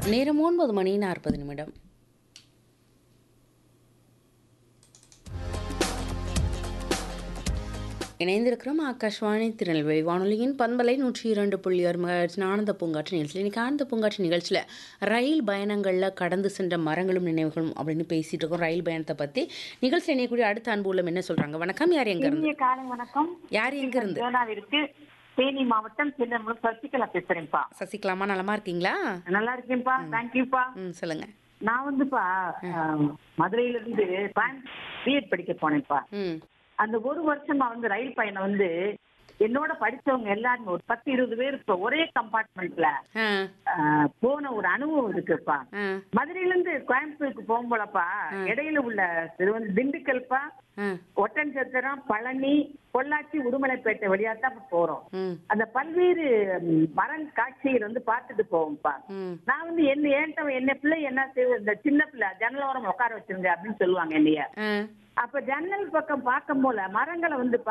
நேரம் ஒன்பது மணி நாற்பது நிமிடம் இணைந்திருக்கிறோம் ஆகாஷ்வாணி திருநெல்வேலி வானொலியின் பண்பலை நூற்றி இரண்டு புள்ளி ஆறு மகிழ்ச்சி ஆனந்த பூங்காற்று நிகழ்ச்சியில் இன்னைக்கு ஆனந்த பூங்காற்று நிகழ்ச்சியில் ரயில் பயணங்களில் கடந்து சென்ற மரங்களும் நினைவுகளும் அப்படின்னு பேசிட்டு இருக்கோம் ரயில் பயணத்தை பற்றி நிகழ்ச்சி இணையக்கூடிய அடுத்த அன்பு உள்ளம் என்ன சொல்றாங்க வணக்கம் யார் எங்க இருந்து இனிய காலை வணக்கம் யார் எங்க இருந்து ஜோனாவிற்கு தேனி மாவட்டம் சின்னமும் சசிகலா பேசுறேன்ப்பா சசிகலாமா நலமா இருக்கீங்களா நல்லா இருக்கேன்ப்பா தேங்க்யூப்பா ம் சொல்லுங்க நான் வந்துப்பா ஆஹ், மதுரையில இருந்து பிஎட் படிக்க போனேன்ப்பா ம் அந்த ஒரு வருஷமா வந்து ரயில் பயணம் வந்து என்னோட படிச்சவங்க எல்லாருமே ஒரு பத்து இருபது பேர் இப்ப ஒரே கம்பார்ட்மெண்ட்ல ஆ போன ஒரு அனுபவம் இருக்குப்பா ஆ மதுரையில இருந்து கோயம்புத்தூருக்கு போகும்போலப்பா இடையில உள்ள இது வந்து திண்டுக்கல்பா ஆ ஒட்டன்சத்திரம் பழனி பொள்ளாச்சி உடுமலைப்பேட்டை வழியா தான் இப்ப போறோம் ம் அந்த பல்வேறு ம், மரம் காட்சிகள் வந்து பார்த்துட்டு போவோம்ப்பா ம் நான் வந்து என்ன ஏன்ட்ட என்ன பிள்ளை என்ன செய்வது இந்த சின்ன பிள்ளை ஜன்னல் ஓரம் உட்கார வச்சிருங்க அப்படின்னு சொல்லுவாங்க என்னைய ஆ அப்ப ஜன்னல் பக்கம் பார்க்கும் போல மரங்களை வந்து